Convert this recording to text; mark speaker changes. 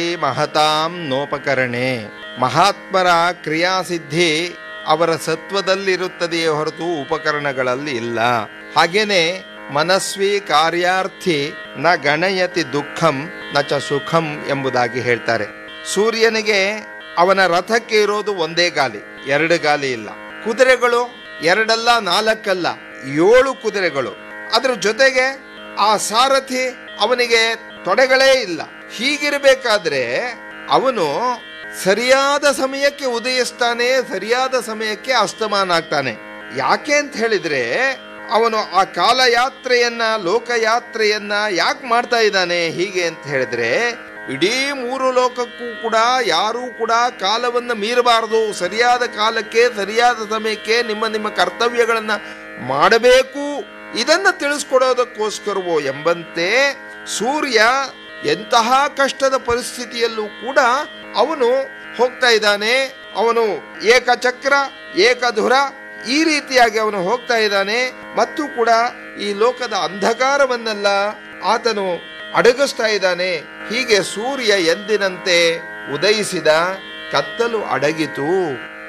Speaker 1: ಮಹತಾಂ ನೋಪಕರಣೆ ಮಹಾತ್ಮರ ಕ್ರಿಯಾಸಿದ್ಧಿ ಅವರ ಸತ್ವದಲ್ಲಿರುತ್ತದೆಯೇ ಹೊರತು ಉಪಕರಣಗಳಲ್ಲಿ ಇಲ್ಲ ಹಾಗೇನೆ ಮನಸ್ವಿ ಕಾರ್ಯಾರ್ಥಿ ನ ಗಣಯತಿ ದುಃಖಂ ನ ಚ ಸುಖಂ ಎಂಬುದಾಗಿ ಹೇಳ್ತಾರೆ ಸೂರ್ಯನಿಗೆ ಅವನ ರಥಕ್ಕೆ ಇರೋದು ಒಂದೇ ಗಾಲಿ ಎರಡು ಗಾಲಿ ಇಲ್ಲ ಕುದುರೆಗಳು ಎರಡಲ್ಲ ನಾಲ್ಕಲ್ಲ ಏಳು ಕುದುರೆಗಳು ಅದ್ರ ಜೊತೆಗೆ ಆ ಸಾರಥಿ ಅವನಿಗೆ ತೊಡೆಗಳೇ ಇಲ್ಲ ಹೀಗಿರಬೇಕಾದ್ರೆ ಅವನು ಸರಿಯಾದ ಸಮಯಕ್ಕೆ ಉದಯಿಸ್ತಾನೆ ಸರಿಯಾದ ಸಮಯಕ್ಕೆ ಅಸ್ತಮಾನ ಆಗ್ತಾನೆ ಯಾಕೆ ಅಂತ ಹೇಳಿದ್ರೆ ಅವನು ಆ ಕಾಲಯಾತ್ರೆಯನ್ನ ಲೋಕಯಾತ್ರೆಯನ್ನ ಯಾಕೆ ಮಾಡ್ತಾ ಇದ್ದಾನೆ ಹೀಗೆ ಅಂತ ಹೇಳಿದ್ರೆ ಇಡೀ ಮೂರು ಲೋಕಕ್ಕೂ ಕೂಡ ಯಾರೂ ಕೂಡ ಕಾಲವನ್ನು ಮೀರಬಾರದು ಸರಿಯಾದ ಕಾಲಕ್ಕೆ ಸರಿಯಾದ ಸಮಯಕ್ಕೆ ನಿಮ್ಮ ನಿಮ್ಮ ಕರ್ತವ್ಯಗಳನ್ನ ಮಾಡಬೇಕು ಇದನ್ನ ತಿಳಿಸ್ಕೊಡೋದಕ್ಕೋಸ್ಕರವೋ ಎಂಬಂತೆ ಸೂರ್ಯ ಎಂತಹ ಕಷ್ಟದ ಪರಿಸ್ಥಿತಿಯಲ್ಲೂ ಕೂಡ ಅವನು ಹೋಗ್ತಾ ಇದ್ದಾನೆ ಅವನು ಏಕಚಕ್ರ ಏಕಧುರ ಈ ರೀತಿಯಾಗಿ ಅವನು ಹೋಗ್ತಾ ಇದ್ದಾನೆ ಮತ್ತು ಕೂಡ ಈ ಲೋಕದ ಅಂಧಕಾರವನ್ನೆಲ್ಲ ಆತನು ಅಡಗಿಸ್ತಾ ಇದ್ದಾನೆ ಹೀಗೆ ಸೂರ್ಯ ಎಂದಿನಂತೆ ಉದಯಿಸಿದ ಕತ್ತಲು ಅಡಗಿತು